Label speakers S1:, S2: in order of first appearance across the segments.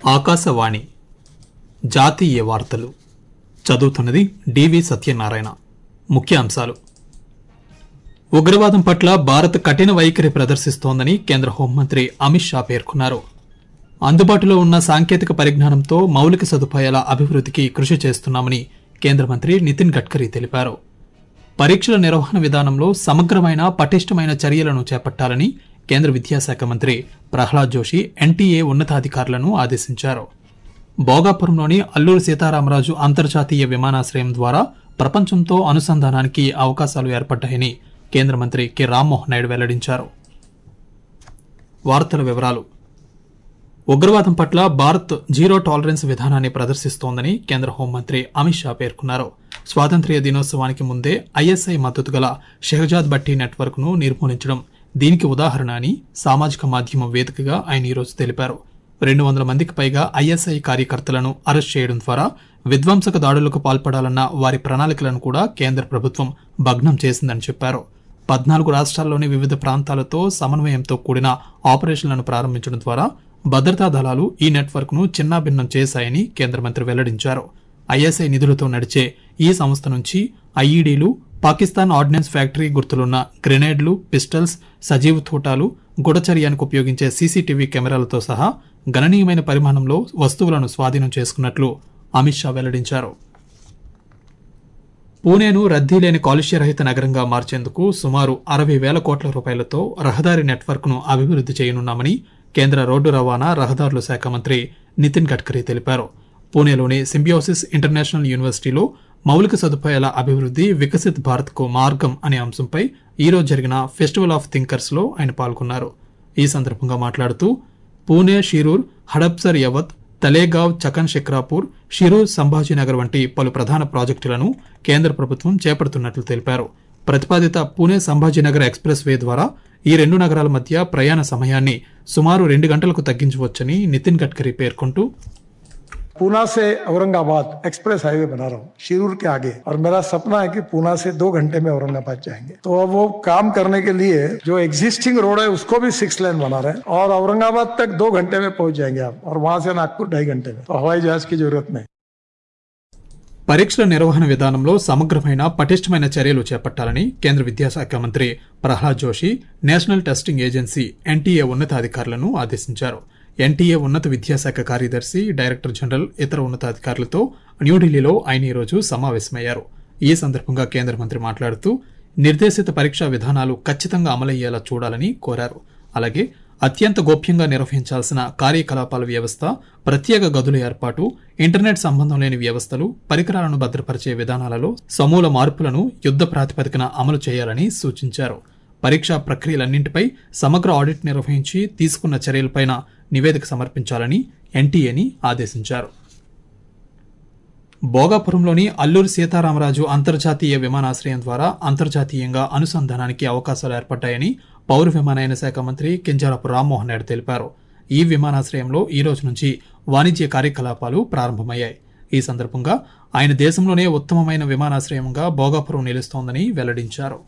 S1: ఆకాశవాణి జాతీయ వార్తలు చదువుతున్నది డివి సత్యనారాయణ ముఖ్యాంశాలు ఉగ్రవాదం పట్ల భారత్ కఠిన వైఖరి ప్రదర్శిస్తోందని కేంద్ర హోంమంత్రి అమిత్ షా పేర్కొన్నారు అందుబాటులో ఉన్న సాంకేతిక పరిజ్ఞానంతో మౌలిక సదుపాయాల అభివృద్ధికి కృషి చేస్తున్నామని కేంద్ర మంత్రి నితిన్ గడ్కరీ తెలిపారు పరీక్షల నిర్వహణ విధానంలో సమగ్రమైన పటిష్టమైన చర్యలను చేపట్టాలని కేంద్ర విద్యాశాఖ మంత్రి ప్రహ్లాద్ జోషి ఎన్టీఏ ఉన్నతాధికారులను ఆదేశించారు భోగాపురంలోని అల్లూరు సీతారామరాజు అంతర్జాతీయ విమానాశ్రయం ద్వారా ప్రపంచంతో అనుసంధానానికి అవకాశాలు ఏర్పడ్డాయని కేంద్ర మంత్రి కె రామ్మోహన్ నాయుడు వెల్లడించారు వార్తల వివరాలు ఉగ్రవాదం పట్ల భారత్ జీరో టాలరెన్స్ విధానాన్ని ప్రదర్శిస్తోందని కేంద్ర హోంమంత్రి అమిత్ షా పేర్కొన్నారు స్వాతంత్ర్య దినోత్సవానికి ముందే ఐఎస్ఐ మద్దతు గల షెహజాద్ బట్టి నెట్వర్క్ ను నిర్మూలించడం దీనికి ఉదాహరణ అని సామాజిక మాధ్యమం వేదికగా ఆయన ఈరోజు తెలిపారు రెండు వందల మందికి పైగా ఐఎస్ఐ కార్యకర్తలను అరెస్ట్ చేయడం ద్వారా విధ్వంసక దాడులకు పాల్పడాలన్న వారి ప్రణాళికలను కూడా కేంద్ర ప్రభుత్వం భగ్నం చేసిందని చెప్పారు పద్నాలుగు రాష్ట్రాల్లోని వివిధ ప్రాంతాలతో సమన్వయంతో కూడిన ఆపరేషన్లను ప్రారంభించడం ద్వారా భద్రతా దళాలు ఈ నెట్వర్క్ ను చిన్నాభిన్నం చేశాయని కేంద్ర మంత్రి వెల్లడించారు ఐఎస్ఐ నిధులతో నడిచే ఈ సంస్థ నుంచి ఐఈడీలు పాకిస్తాన్ ఆర్డినెన్స్ ఫ్యాక్టరీ గుర్తులున్న గ్రెనేడ్లు పిస్టల్స్ సజీవ తోటాలు గుడచర్యానికి ఉపయోగించే సీసీటీవీ కెమెరాలతో సహా గణనీయమైన పరిమాణంలో వస్తువులను స్వాధీనం చేసుకున్నట్లు అమిత్ షా వెల్లడించారు పూణేను రద్దీ లేని కాలుష్యరహిత నగరంగా మార్చేందుకు సుమారు అరవై వేల కోట్ల రూపాయలతో రహదారి నెట్వర్క్ను అభివృద్ధి చేయనున్నామని కేంద్ర రోడ్డు రవాణా రహదారుల శాఖ మంత్రి నితిన్ గడ్కరీ తెలిపారు పూణేలోని సింబియోసిస్ ఇంటర్నేషనల్ యూనివర్సిటీలో మౌలిక సదుపాయాల అభివృద్ధి వికసిత్ భారత్కు మార్గం అనే అంశంపై ఈరోజు జరిగిన ఫెస్టివల్ ఆఫ్ థింకర్స్ లో ఆయన పాల్గొన్నారు ఈ సందర్భంగా మాట్లాడుతూ పూణే షిరూర్ హడప్సర్ యవత్ తలేగావ్ చకన్ శిక్రాపూర్ షిరూర్ సంభాజీనగర్ వంటి పలు ప్రధాన ప్రాజెక్టులను కేంద్ర ప్రభుత్వం చేపడుతున్నట్లు తెలిపారు ప్రతిపాదిత పూణే సంభాజీనగర్ ఎక్స్ప్రెస్ వే ద్వారా ఈ రెండు నగరాల మధ్య ప్రయాణ సమయాన్ని సుమారు రెండు గంటలకు తగ్గించవచ్చని నితిన్ గడ్కరీ పేర్కొంటూ
S2: पूना से औरंगाबाद एक्सप्रेस हाईवे बना रहा हूँ शिरूर के आगे और मेरा सपना है कि पूना से दो घंटे में औरंगाबाद जाएंगे तो अब वो काम करने के लिए जो एग्जिस्टिंग रोड है उसको भी सिक्स लेन बना रहे हैं और औरंगाबाद तक दो घंटे में पहुंच जाएंगे आप और वहां से नागपुर ढाई घंटे में तो हवाई जहाज की जरूरत नहीं
S1: పరీక్షల నిర్వహణ విధానంలో సమగ్రమైన పటిష్టమైన చర్యలు చేపట్టాలని కేంద్ర విద్యాశాఖ మంత్రి Pralhad Joshi national testing agency NTA ఉన్నతాధికారులను ఆదేశించారు ఎన్టీఏ ఉన్నత విద్యాశాఖ కార్యదర్శి డైరెక్టర్ జనరల్ ఇతర ఉన్నతాధికారులతో న్యూఢిల్లీలో ఆయన ఈరోజు సమావేశమయ్యారు ఈ సందర్భంగా కేంద్ర మంత్రి మాట్లాడుతూ నిర్దేశిత పరీక్షా విధానాలు ఖచ్చితంగా అమలయ్యేలా చూడాలని కోరారు అలాగే అత్యంత గోప్యంగా నిర్వహించాల్సిన కార్యకలాపాల వ్యవస్థ ప్రత్యేక గదుల ఏర్పాటు ఇంటర్నెట్ సంబంధం లేని వ్యవస్థలు పరికరాలను భద్రపరిచే విధానాలలో సమూల మార్పులను యుద్ధ ప్రాతిపదికన అమలు చేయాలని సూచించారు పరీక్షా ప్రక్రియలన్నింటిపై సమగ్ర ఆడిట్ నిర్వహించి తీసుకున్న చర్యలపైన నివేదిక సమర్పించాలని ఎన్టీఏని ఆదేశించారు భోగాపురంలోని అల్లూరి సీతారామరాజు అంతర్జాతీయ విమానాశ్రయం ద్వారా అంతర్జాతీయంగా అనుసంధానానికి అవకాశాలు ఏర్పడ్డాయని పౌర విమానయాన శాఖ మంత్రి కింజారపు రామ్మోహన్ నాయుడు తెలిపారు ఈ విమానాశ్రయంలో ఈ రోజు నుంచి వాణిజ్య కార్యకలాపాలు ప్రారంభమయ్యాయి ఈ సందర్భంగా ఆయన దేశంలోనే ఉత్తమమైన విమానాశ్రయంగా భోగాపురం నిలుస్తోందని వెల్లడించారు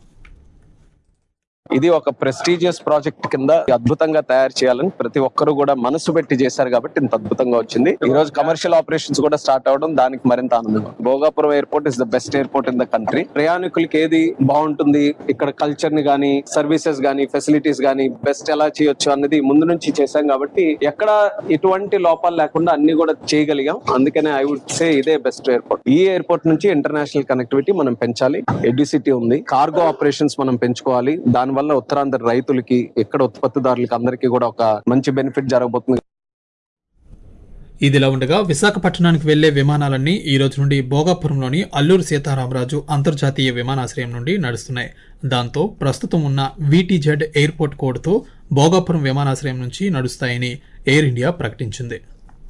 S3: ఇది ఒక ప్రెస్టీజియస్ ప్రాజెక్ట్ కింద అద్భుతంగా తయారు చేయాలని ప్రతి ఒక్కరు కూడా మనసు పెట్టి చేశారు కాబట్టి ఇంత అద్భుతంగా వచ్చింది ఈ రోజు కమర్షియల్ ఆపరేషన్స్ కూడా స్టార్ట్ అవడం దానికి మరింత ఆనందం Bhogapuram airport is the best airport in the country ప్రయాణికులకి ఏది బాగుంటుంది ఇక్కడ కల్చర్ ని గానీ సర్వీసెస్ గానీ ఫెసిలిటీస్ గానీ బెస్ట్ ఎలా చేయొచ్చు అన్నది ముందు నుంచి చేశాం కాబట్టి ఎక్కడ ఎటువంటి లోపాలు లేకుండా అన్ని కూడా చేయగలిగాం అందుకనే ఐ వుడ్ సే ఇదే బెస్ట్ ఎయిర్పోర్ట్ ఈ ఎయిర్పోర్ట్ నుంచి ఇంటర్నేషనల్ కనెక్టివిటీ మనం పెంచాలి ఎడ్యుసిటీ ఉంది కార్గో ఆపరేషన్స్ మనం పెంచుకోవాలి దాని వల్ల ఉత్తరాంధ్ర రైతులకి ఇక్కడ ఉత్పత్తిదారులకి అందరికీ కూడా ఒక మంచి బెనిఫిట్ జరగబోతుంది
S1: ఇదిలా ఉండగా విశాఖపట్నానికి వెళ్లే విమానాలన్నీ ఈ రోజు నుండి భోగాపురంలోని అల్లూరు సీతారామరాజు అంతర్జాతీయ విమానాశ్రయం నుండి నడుస్తున్నాయి దాంతో ప్రస్తుతం ఉన్న వీటీజెడ్ ఎయిర్పోర్ట్ కోడ్తో భోగాపురం విమానాశ్రయం నుంచి నడుస్తాయని ఎయిర్ ఇండియా ప్రకటించింది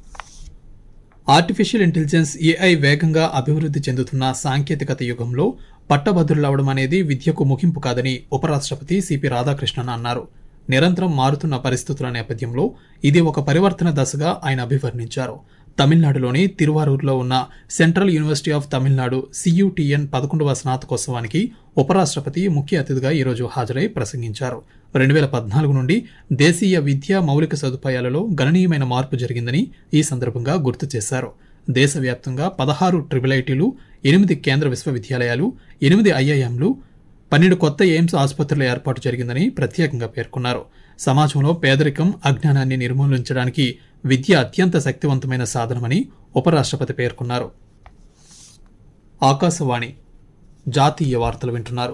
S1: ఆర్టిఫిషియల్ ఇంటెలిజెన్స్ ఏఐ వేగంగా అభివృద్ధి చెందుతున్న సాంకేతికత యుగంలో పట్టభద్రులవడం అనేది విద్యకు ముగింపు కాదని ఉపరాష్ట్రపతి సిపి రాధాకృష్ణన్ అన్నారు నిరంతరం మారుతున్న పరిస్థితుల నేపథ్యంలో ఇది ఒక పరివర్తన దశగా ఆయన అభివర్ణించారు తమిళనాడులోని తిరువారూరులో ఉన్న central university of Tamil Nadu CUTN పదకొండవ స్నాతకోత్సవానికి ఉపరాష్ట్రపతి ముఖ్య అతిథిగా ఈరోజు హాజరై ప్రసంగించారు రెండు వేల పద్నాలుగు నుండి దేశీయ విద్యా మౌలిక సదుపాయాలలో గణనీయమైన మార్పు జరిగిందని ఈ సందర్భంగా గుర్తు చేశారు దేశవ్యాప్తంగా పదహారు ట్రిపుల్ ఐటీలు ఎనిమిది కేంద్ర విశ్వవిద్యాలయాలు ఎనిమిది ఐఐఎంలు పన్నెండు కొత్త ఎయిమ్స్ ఆసుపత్రుల ఏర్పాటు జరిగిందని ప్రత్యేకంగా పేర్కొన్నారు సమాజంలో పేదరికం అజ్ఞానాన్ని నిర్మూలించడానికి విద్య అత్యంత శక్తివంతమైన సాధనమని ఉపరాష్ట్రపతి పేర్కొన్నారు ఆకాశవాణి జాతీయ వార్తలు వింటున్నారు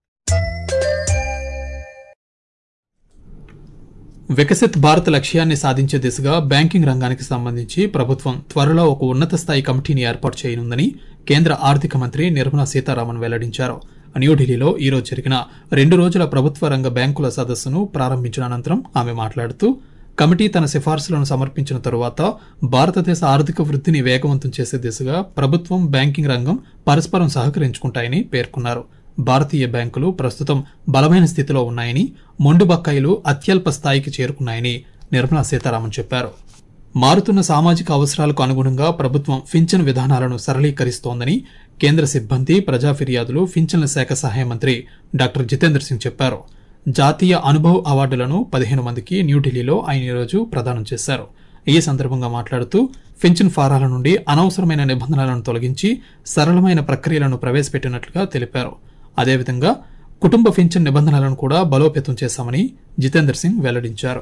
S1: వికసిత్ భారత్ లక్ష్యాన్ని సాధించే దిశగా బ్యాంకింగ్ రంగానికి సంబంధించి ప్రభుత్వం త్వరలో ఒక ఉన్నత స్థాయి కమిటీని ఏర్పాటు చేయనుందని కేంద్ర ఆర్థిక మంత్రి నిర్మలా సీతారామన్ వెల్లడించారు న్యూఢిల్లీలో ఈరోజు జరిగిన రెండు రోజుల ప్రభుత్వ రంగ బ్యాంకుల సదస్సును ప్రారంభించిన అనంతరం ఆమె మాట్లాడుతూ కమిటీ తన సిఫార్సులను సమర్పించిన తరువాత భారతదేశ ఆర్థిక వృద్ధిని వేగవంతం చేసే దిశగా ప్రభుత్వం బ్యాంకింగ్ రంగం పరస్పరం సహకరించుకుంటాయని పేర్కొన్నారు భారతీయ బ్యాంకులు ప్రస్తుతం బలమైన స్థితిలో ఉన్నాయని మొండు బకాయిలు అత్యల్ప స్థాయికి చేరుకున్నాయని నిర్మలా సీతారామన్ చెప్పారు మారుతున్న సామాజిక అవసరాలకు అనుగుణంగా ప్రభుత్వం పింఛన్ విధానాలను సరళీకరిస్తోందని కేంద్ర సిబ్బంది ప్రజా ఫిర్యాదులు పింఛన్ల శాఖ సహాయ మంత్రి డాక్టర్ జితేంద్ర సింగ్ చెప్పారు జాతీయ అనుభవ్ అవార్డులను పదిహేను మందికి న్యూఢిల్లీలో ఆయన ఈరోజు ప్రదానం చేశారు ఈ సందర్భంగా మాట్లాడుతూ పింఛన్ ఫారాల నుండి అనవసరమైన నిబంధనలను తొలగించి సరళమైన ప్రక్రియలను ప్రవేశపెట్టినట్లుగా తెలిపారు అదేవిధంగా కుటుంబ పింఛన్ నిబంధనలను కూడా బలోపేతం చేశామని జితేందర్ సింగ్ వెల్లడించారు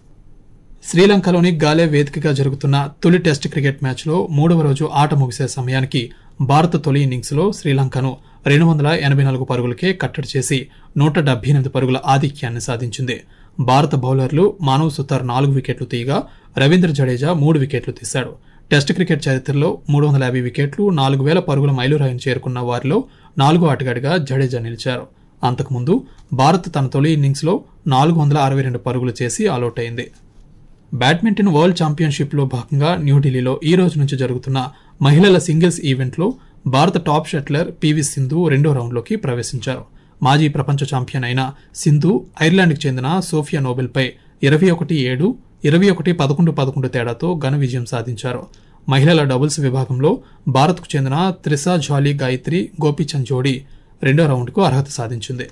S1: శ్రీలంకలోని గాలే వేదికగా జరుగుతున్న తొలి టెస్ట్ క్రికెట్ మ్యాచ్లో మూడవ రోజు ఆట ముగిసే సమయానికి భారత తొలి ఇన్నింగ్స్లో శ్రీలంకను రెండు వందల ఎనభై నాలుగు పరుగులకే కట్టడి చేసి నూట డెబ్బై ఎనిమిది పరుగుల ఆధిక్యాన్ని సాధించింది భారత బౌలర్లు మానవ్ సుతార్ నాలుగు వికెట్లు తీయగా రవీంద్ర జడేజా మూడు వికెట్లు తీశాడు టెస్ట్ క్రికెట్ చరిత్రలో మూడు వందల యాభై వికెట్లు నాలుగు వేల పరుగుల మైలురాయిని చేరుకున్న వారిలో నాలుగో ఆటగాడిగా జడేజా నిలిచారు అంతకుముందు భారత్ తన తొలి ఇన్నింగ్స్లో నాలుగు వందల అరవై రెండు పరుగులు చేసి ఆలౌట్ అయింది బ్యాడ్మింటన్ వరల్డ్ ఛాంపియన్షిప్లో భాగంగా న్యూఢిల్లీలో ఈ రోజు నుంచి జరుగుతున్న మహిళల సింగిల్స్ ఈవెంట్లో భారత టాప్ షట్లర్ పివి సింధు రెండో రౌండ్లోకి ప్రవేశించారు మాజీ ప్రపంచ ఛాంపియన్ అయిన సింధు ఐర్లాండ్కి చెందిన సోఫియా నోబెల్పై ఇరవై ఒకటి ఏడు ఇరవై ఒకటి పదకొండు పదకొండు తేడాతో ఘన విజయం సాధించారు మహిళల డబుల్స్ విభాగంలో భారత్కు చెందిన త్రిసా జాలీ గాయత్రి గోపీచంద్ జోడీ రెండో రౌండ్కు అర్హత సాధించింది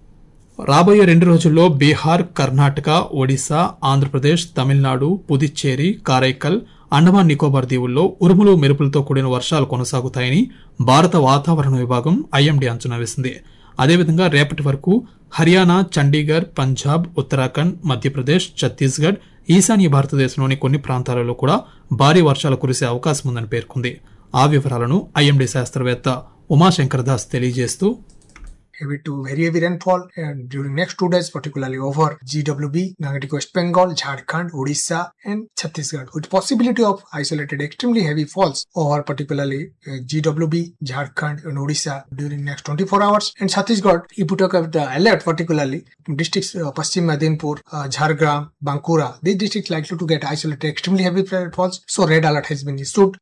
S1: రాబోయే రెండు రోజుల్లో బీహార్ కర్ణాటక ఒడిశా ఆంధ్రప్రదేశ్ తమిళనాడు పుదుచ్చేరి కారైకల్ అండమాన్ నికోబార్ దీవుల్లో ఉరుములు మెరుపులతో కూడిన వర్షాలు కొనసాగుతాయని భారత వాతావరణ విభాగం ఐఎండీ అంచనా వేసింది అదేవిధంగా రేపటి వరకు హర్యానా చండీగఢ్ పంజాబ్ ఉత్తరాఖండ్ మధ్యప్రదేశ్ ఛత్తీస్గఢ్ ఈశాన్య భారతదేశంలోని కొన్ని ప్రాంతాలలో కూడా భారీ వర్షాలు కురిసే అవకాశం ఉందని పేర్కొంది ఆ వివరాలను ఐఎండీ శాస్త్రవేత్త ఉమాశంకర్ దాస్ తెలియజేస్తూ
S4: heavy to very heavy rainfall and during next two days, particularly over GWB, Nagatik West Bengal, Jharkhand, Odisha, and Chhattisgarh, with possibility of isolated extremely heavy falls over particularly uh, GWB, Jharkhand, and Odisha during next 24 hours. And Chhattisgarh, if you talk of the alert, particularly districts uh, Paschim Medinpur, uh, Jhargram, Bankura, these districts likely to get isolated extremely heavy falls. So red alert has been issued.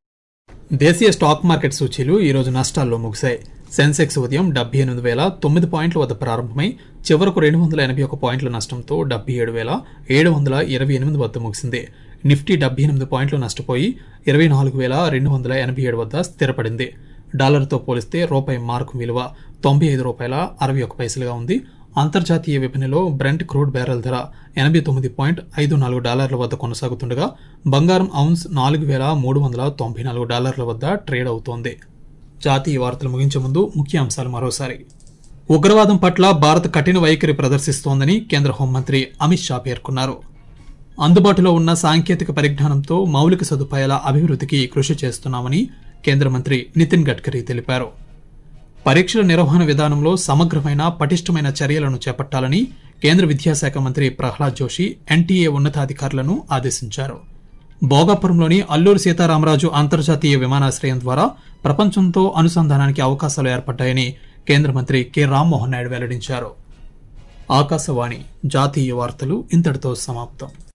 S1: దేశీయ stock market సూచీలు ఈ రోజు నష్టాల్లో ముగిశాయి సెన్సెక్స్ ఉదయం డెబ్బై ఎనిమిది వేల తొమ్మిది పాయింట్ల వద్ద ప్రారంభమై చివరకు రెండు వందల ఎనభై ఒక పాయింట్ల నష్టంతో డెబ్బై ఏడు వేల ఏడు వందల ఇరవై ఎనిమిది వద్ద ముగిసింది నిఫ్టీ డెబ్బై ఎనిమిది పాయింట్లు నష్టపోయి ఇరవై నాలుగు వేల రెండు వందల ఎనభై ఏడు వద్ద స్థిరపడింది డాలర్తో పోలిస్తే రూపాయి మార్కు విలువ తొంభై ఐదు రూపాయల అరవై ఒక పైసలుగా ఉంది అంతర్జాతీయ విపణిలో బ్రెంట్ క్రూడ్ బ్యారెల్ ధర ఎనభై తొమ్మిది పాయింట్ ఐదు నాలుగు డాలర్ల వద్ద కొనసాగుతుండగా బంగారం ఔన్స్ నాలుగు వేల మూడు వందల తొంభై నాలుగు డాలర్ల వద్ద ట్రేడ్ అవుతోంది జాతీయ వార్తలు ముగించే ముందు ముఖ్య అంశాలు మరోసారి ఉగ్రవాదం పట్ల భారత్ కఠిన వైఖరి ప్రదర్శిస్తోందని కేంద్ర హోంమంత్రి అమిత్ షా పేర్కొన్నారు అందుబాటులో ఉన్న సాంకేతిక పరిజ్ఞానంతో మౌలిక సదుపాయాల అభివృద్ధికి కృషి చేస్తున్నామని కేంద్ర మంత్రి నితిన్ గడ్కరీ తెలిపారు పరీక్షల నిర్వహణ విధానంలో సమగ్రమైన పటిష్టమైన చర్యలను చేపట్టాలని కేంద్ర విద్యాశాఖ మంత్రి ప్రహ్లాద్ జోషి ఎన్టీఏ ఉన్నతాధికారులను ఆదేశించారు భోగాపురంలోని అల్లూరు సీతారామరాజు అంతర్జాతీయ విమానాశ్రయం ద్వారా ప్రపంచంతో అనుసంధానానికి అవకాశాలు ఏర్పడ్డాయని కేంద్ర మంత్రి కె రామ్మోహన్ నాయుడు వెల్లడించారు ఆకాశవాణి జాతీయ వార్తలు ఇంతటితో సమాప్తం